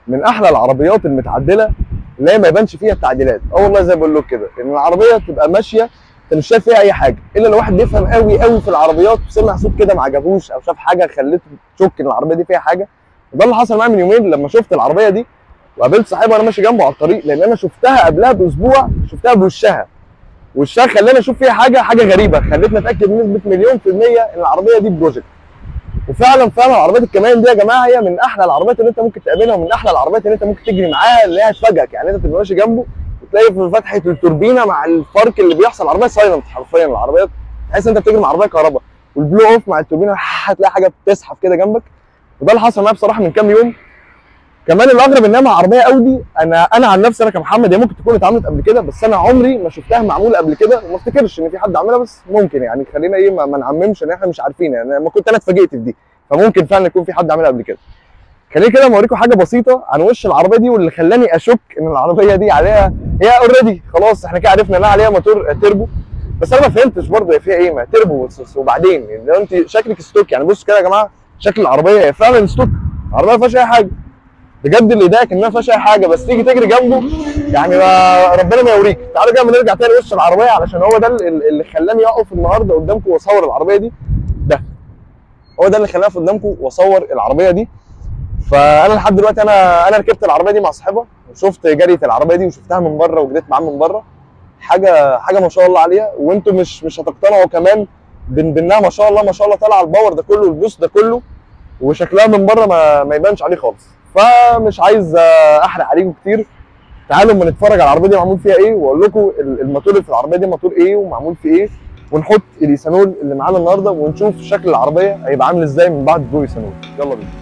من احلى العربيات المتعدله اللي هي ما يبانش فيها التعديلات اه والله زي ما بقول لك كده ان العربيه تبقى ماشيه انت مش شايف فيها اي حاجه الا لو واحد بيفهم قوي قوي في العربيات وسمع صوت كده ما عجبوش او شاف حاجه خلته تشك ان العربيه دي فيها حاجه وده اللي حصل معايا من يومين لما شفت العربيه دي وقابلت صاحبها وانا ماشي جنبه على الطريق لان انا شفتها قبلها باسبوع شفتها بوشها وشها خلاني اشوف فيها حاجه حاجه غريبه خلتني اتاكد بنسبه مليون في الميه ان العربيه دي بروجكت وفعلا فعلا عربيات الكمان دي يا جماعه هي من احلى العربيات اللي انت ممكن تقابلها ومن احلى العربيات اللي انت ممكن تجري معاها اللي هي هتفاجئك يعني انت تبقى ماشي جنبه وتلاقي في فتحه التوربينه مع الفرق اللي بيحصل العربيه سايلنت حرفيا العربيه تحس انت بتجري مع عربيه كهرباء والبلو اوف مع التوربينه هتلاقي حاجه بتزحف كده جنبك وده اللي حصل معايا بصراحه من كام يوم كمان الاغرب انها مع عربيه اودي انا انا عن نفسي انا كمحمد هي ممكن تكون اتعملت قبل كده بس انا عمري ما شفتها معموله قبل كده وما افتكرش ان في حد عاملها بس ممكن يعني خلينا ايه ما, ما نعممش ان احنا مش عارفين يعني ما كنت انا اتفاجئت في دي فممكن فعلا يكون في حد عاملها قبل كده خليني كده اوريكم حاجه بسيطه عن وش العربيه دي واللي خلاني اشك ان العربيه دي عليها هي اوريدي خلاص احنا كده عرفنا انها عليها موتور تربو بس انا ما فهمتش برضه هي فيها ايه ما تربو بس- وبعدين يعني لو انت شكلك ستوك يعني بصوا كده يا جماعه شكل العربيه هي فعلا ستوك العربيه ما فيهاش اي حاجه بجد اللي يضايقك انها ما فيهاش اي حاجه بس تيجي تجري جنبه يعني ما ربنا ما يوريك تعالوا كده نرجع تاني وش العربيه علشان هو ده اللي اللي خلاني اقف النهارده قدامكم واصور العربيه دي ده هو ده اللي خلاني اقف قدامكم واصور العربيه دي فانا لحد دلوقتي انا انا ركبت العربيه دي مع صاحبها وشفت جريه العربيه دي وشفتها من بره وجريت معاه من بره حاجه حاجه ما شاء الله عليها وانتم مش مش هتقتنعوا كمان بان بانها ما شاء الله ما شاء الله طالعه الباور ده كله والبوست ده كله وشكلها من بره ما, ما يبانش عليه خالص فمش عايز آه، احرق عليكم كتير تعالوا اما نتفرج على العربيه دي معمول فيها ايه واقول لكم ال- الموتور اللي في العربيه دي موتور ايه ومعمول فيه ايه ونحط الايثانول اللي معانا النهارده ونشوف شكل العربيه هيبقى عامل ازاي من بعد برو ايثانول يلا بينا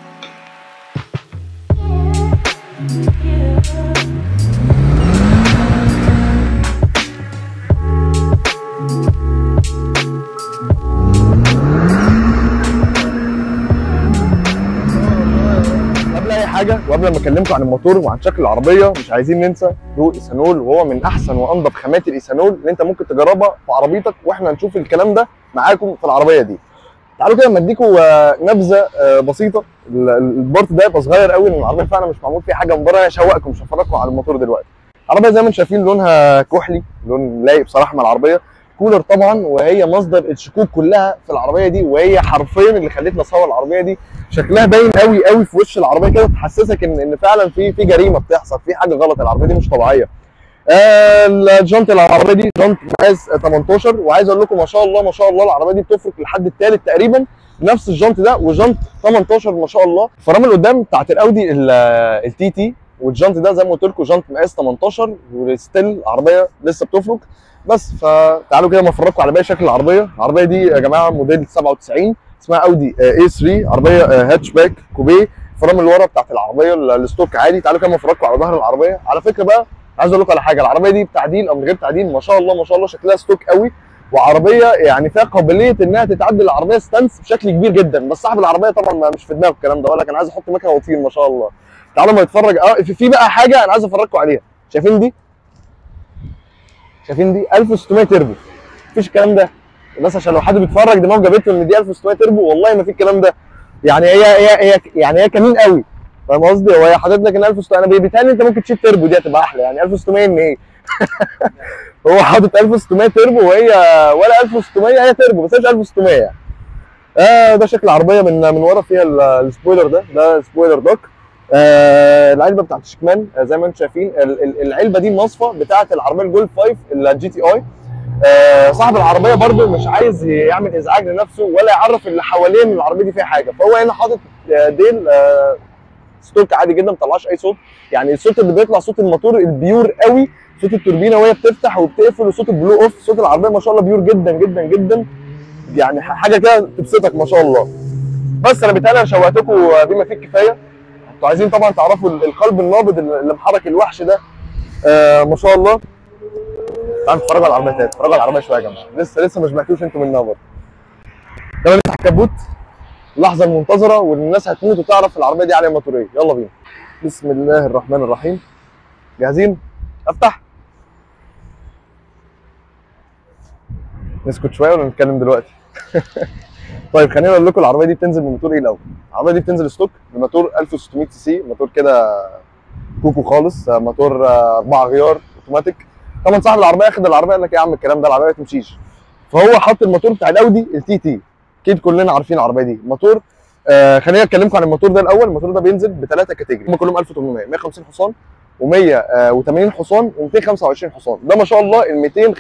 قبل اي حاجه وقبل ما اكلمكم عن الموتور وعن شكل العربيه مش عايزين ننسى برو ايثانول وهو من احسن وانضف خامات الايثانول اللي انت ممكن تجربها في عربيتك واحنا هنشوف الكلام ده معاكم في العربيه دي تعالوا كده اما اديكم آه، نبذه آه، بسيطه ال- ال- البارت ده يبقى صغير قوي لان العربيه فعلا مش معمول فيها حاجه من بره انا هشوقكم مش هفرجكم على الموتور دلوقتي العربيه زي ما انتم شايفين لونها كحلي لون لايق بصراحه مع العربيه كولر طبعا وهي مصدر الشكوك كلها في العربيه دي وهي حرفيا اللي خلتني اصور العربيه دي شكلها باين قوي قوي في وش العربيه كده تحسسك ان ان فعلا في في جريمه بتحصل في حاجه غلط العربيه دي مش طبيعيه آه، الجنط العربيه دي جنط مقاس 18 وعايز اقول لكم ما شاء الله ما شاء الله العربيه دي بتفرق لحد الثالث تقريبا نفس الجنط ده وجنط 18 ما شاء الله الفرامل قدام بتاعت الاودي التي تي والجنط ده زي ما قلت لكم جنط مقاس 18 وستيل العربيه لسه بتفرق بس فتعالوا كده ما افرجكم على باقي شكل العربيه العربيه دي يا جماعه موديل 97 اسمها اودي اي 3 عربيه هاتش باك كوبيه الفرامل اللي ورا بتاعت العربيه ال- الستوك عادي تعالوا كده ما افرجكم على ظهر العربيه على فكره بقى عايز اقول لكم على حاجه العربيه دي بتعديل او من غير تعديل ما شاء الله ما شاء الله شكلها ستوك قوي وعربيه يعني فيها قابليه انها تتعدل العربيه ستانس بشكل كبير جدا بس صاحب العربيه طبعا ما مش في دماغه الكلام ده ولا كان عايز احط مكنه وطين ما شاء الله تعالوا ما نتفرج اه في, في بقى حاجه انا عايز افرجكم عليها شايفين دي شايفين دي 1600 تربو مفيش الكلام ده بس عشان لو حد بيتفرج دماغه جابت له ان دي 1600 تربو والله ما في الكلام ده يعني هي هي هي يعني هي كمين قوي فاهم قصدي هو هي حاطط لك ان 1600 انا بيتهيألي انت ممكن تشيل تربو دي هتبقى احلى يعني 1600 ان ايه هو حاطط 1600 تربو وهي ولا 1600 هي تربو بس هي مش 1600 يعني آه ده شكل العربيه من من ورا فيها ال- السبويلر ده ده سبويلر دوك آه العلبه بتاعت الشكمان آه زي ما انتم شايفين ال- ال- العلبه دي المصفى بتاعت العربيه الجولف 5 الجي تي اي آه صاحب العربيه برده مش عايز يعمل ازعاج لنفسه ولا يعرف اللي حواليه ان العربيه دي فيها حاجه فهو هنا حاطط آه، ديل آه ستوك عادي جدا ما بيطلعش اي صوت يعني الصوت اللي بيطلع صوت الموتور البيور قوي صوت التوربينه وهي بتفتح وبتقفل وصوت البلو اوف صوت العربيه ما شاء الله بيور جدا جدا جدا يعني ح- حاجه كده تبسطك ما شاء الله بس انا بيتهيألي انا شوقتكم بما فيه الكفايه انتوا عايزين طبعا تعرفوا ال- القلب النابض اللي محرك الوحش ده آه ما شاء الله تعالوا نتفرجوا على العربيه تاني اتفرجوا على العربيه شويه يا جماعه لسه لسه ما سمعتوش انتوا منها برضه يلا نفتح الكبوت اللحظه المنتظره والناس هتموت وتعرف العربيه دي عليها موتور ايه يلا بينا بسم الله الرحمن الرحيم جاهزين افتح نسكت شويه ولا نتكلم دلوقتي طيب خليني اقول لكم العربيه دي بتنزل بموتور ايه الاول العربيه دي بتنزل ستوك بموتور 1600 سي سي موتور كده كوكو خالص آه، موتور آه، اربعه غيار اوتوماتيك طبعا صاحب العربيه اخد العربيه قال لك إيه يا عم الكلام ده العربيه ما تمشيش فهو حط الموتور بتاع الاودي التي تي اكيد كلنا عارفين العربيه دي موتور آه خليني اكلمكم عن الموتور ده الاول الموتور ده بينزل بثلاثه كاتيجوري هم كلهم 1800 150 حصان و180 حصان و225 حصان ده ما شاء الله ال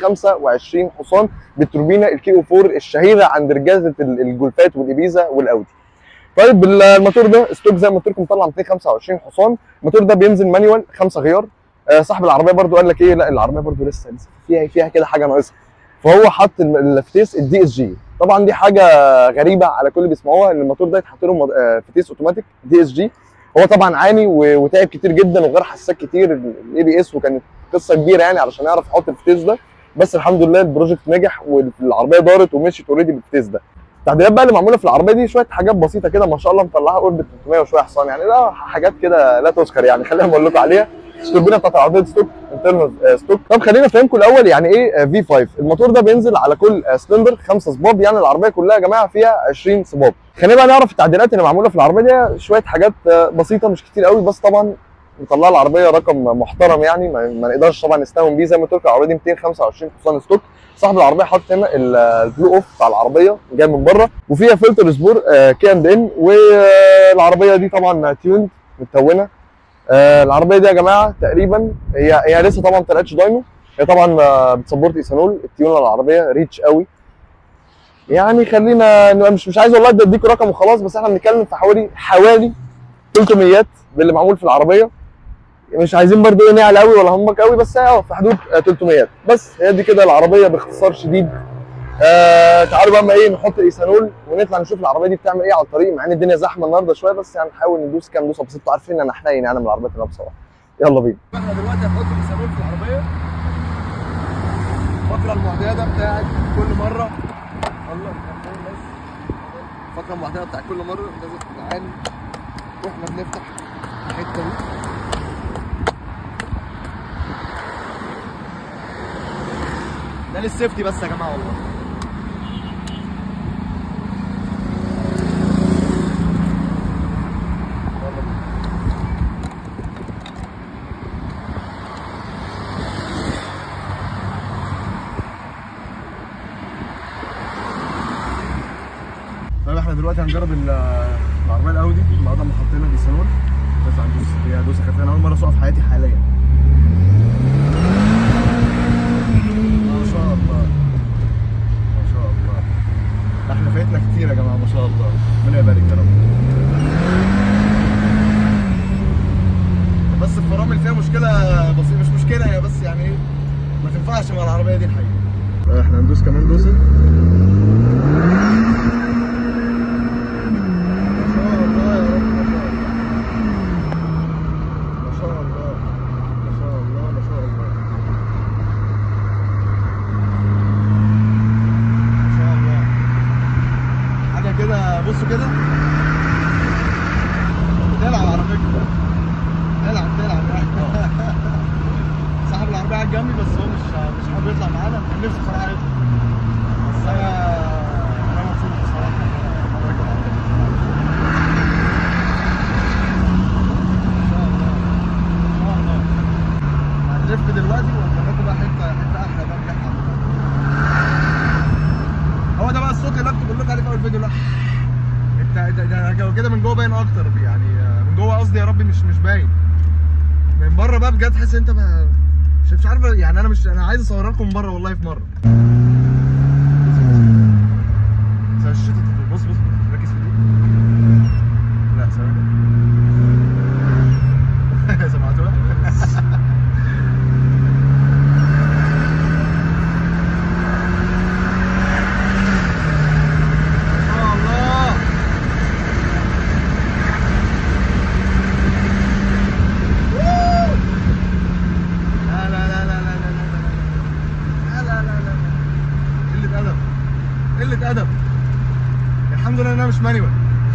225 حصان بالتوربينه الكي او 4 الشهيره عند رجاله ال- الجولفات والابيزا والاودي طيب ال- الموتور ده ستوك زي ما قلت لكم مطلع 225 حصان الموتور ده بينزل مانيوال خمسه غيار آه، صاحب العربيه برضو قال لك ايه لا العربيه برضو لسه لسه فيها فيها كده حاجه ناقصه فهو حط ال- الفتيس الدي اس جي طبعا دي حاجه غريبه على كل اللي بيسمعوها ان الموتور ده يتحط له مض- آه، فتيس اوتوماتيك دي اس جي هو طبعا عاني و- وتعب كتير جدا وغير حساس كتير الاي بي اس وكانت قصه كبيره يعني علشان يعرف يحط الفتيس ده بس الحمد لله البروجكت نجح والعربيه دارت ومشيت اوريدي بالفتيس ده التعديلات بقى اللي معموله في العربيه دي شويه حاجات بسيطه كده ما شاء الله مطلعها قرب 300 وشويه حصان يعني لا حاجات كده لا تذكر يعني خلينا اقول لكم عليها التوربينه بتاعت العربيه دي ستوك انترنال ستوك طب خلينا افهمكم الاول يعني ايه في 5 الموتور ده بينزل على كل آه، سلندر خمسه صباب يعني العربيه كلها يا جماعه فيها 20 صباب خلينا بقى نعرف التعديلات اللي معموله في العربيه دي شويه حاجات آه، بسيطه مش كتير قوي بس طبعا مطلع العربيه رقم محترم يعني ما ما نقدرش طبعا نستهون بيه زي ما قلت لكم العربيه دي 225 حصان ستوك صاحب العربيه حاطط هنا ال- البلو اوف بتاع العربيه جاي من بره وفيها فلتر سبور كي اند ان والعربيه دي طبعا تيوند متونه آه، العربيه دي يا جماعه تقريبا هي هي لسه طبعا ما طلعتش داينو هي طبعا آه، بتسبورت ايثانول التيون العربيه ريتش قوي يعني خلينا نبقى مش مش عايز والله ادي اديكوا رقم وخلاص بس احنا بنتكلم في حوالي حوالي 300 باللي معمول في العربيه مش عايزين برضو ايه نعلى قوي ولا همك قوي بس اه في حدود آه، 300 بس هي دي كده العربيه باختصار شديد آه تعالوا بقى اما ايه نحط الايثانول ونطلع نشوف العربيه دي بتعمل ايه على الطريق مع ان الدنيا زحمه النهارده شويه بس يعني نحاول ندوس كام دوسه بس انتوا عارفين انا حنين يعني من العربيات اللي أنا بصراحه يلا بينا احنا دلوقتي هنحط الايثانول في العربيه الفقره المعتاده بتاعت كل مره الله الفقره بس الفقره المعتاده بتاعت كل مره لازم نعاني واحنا بنفتح الحته دي ده للسيفتي بس يا جماعه والله يلا بينا. طيب احنا دلوقتي هنجرب ال- العربيه الاودي بعد ما حطينا الايثانول بس هندوس هي دوسه خفيفه انا اول مره اسوقها في حياتي حاليا ما شاء الله ما شاء الله احنا فايتنا كتير يا جماعه ما شاء الله ربنا يبارك يا رب بس الفرامل فيها مشكله بسيطه مش مشكله هي بس يعني ايه ما تنفعش مع العربيه دي الحقيقه احنا هندوس كمان دوسه ما شاء الله ما شاء الله ما شاء الله ما شاء الله ما شاء الله حاجه كده بصوا كده تلعب على فكره تلعب تلعب صاحب العربيه قاعد جنبي بس هو مش مش حابب يطلع معانا كان نفسي بصراحه يطلع بس انا انا مبسوط بصراحه إن أنا راكب العربية. هنلف دلوقتي وهناخد بقى حته حته احلى بقى من اللي احنا عملناها. هو ده بقى الصوت اللي انا كنت بقول لك عليه في اول فيديو لا انت ده- ده كده من جوه باين اكتر يعني آه، من جوه قصدي يا ربي مش مش باين من بره بقى بجد تحس انت ما مش مش عارف يعني انا مش انا عايز اصورها لكم من بره والله في مره بس الشتا بص بص ركز في دي لا ثواني سمعتوها؟ ما شاء الله لا لا لا لا لا لا لا لا لا لا لا قلة أدب قلة أدب الحمد لله إنها مش مانيوال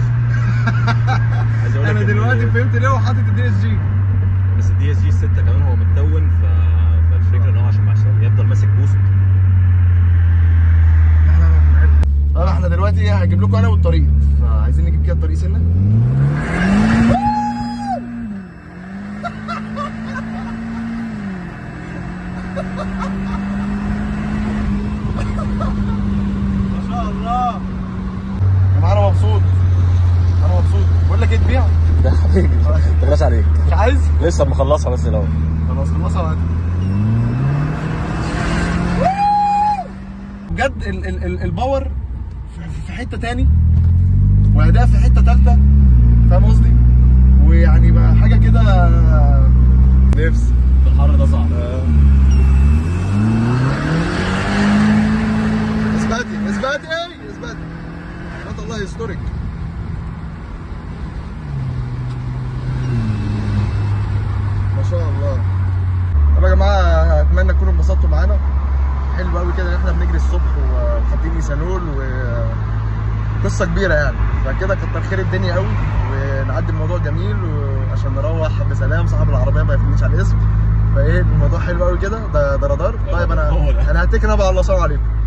عايز اقول لك أنا إن- دلوقتي فهمت ليه هو حاطط الدي اس جي بس الدي اس جي 6 كمان هو متون ف... فالفكره ان هو عشان عشان يفضل ماسك بوست لا لا لا طب احنا دلوقتي ايه هجيب لكم انا والطريق فعايزين نجيب كده الطريق سنه ما شاء الله يا جماعه انا مبسوط انا مبسوط بقول لك ايه تبيع ده حبيبي ما تغلاش عليك مش عايز لسه مخلصها بس الاول خلاص خلصها وقت بجد ال ال ال الباور في- في حته تاني واداء في حته تالته فاهم قصدي؟ ويعني بقى حاجه كده نفس في الحر ده صعب اثباتي اثباتي اثباتي انت الله يسترك ما شاء الله طب يا جماعه اتمنى تكونوا انبسطتوا معانا حلو قوي كده ان احنا بنجري الصبح وحاطين ايثانول وقصه كبيره يعني فكده كتر خير الدنيا قوي ونعدي الموضوع جميل وعشان نروح بسلام صاحب العربيه ما يفهمنيش على الاسم فايه الموضوع حلو قوي كده ده ده رادار طيب انا هو ده. انا هتكل انا بقى الله السلام عليكم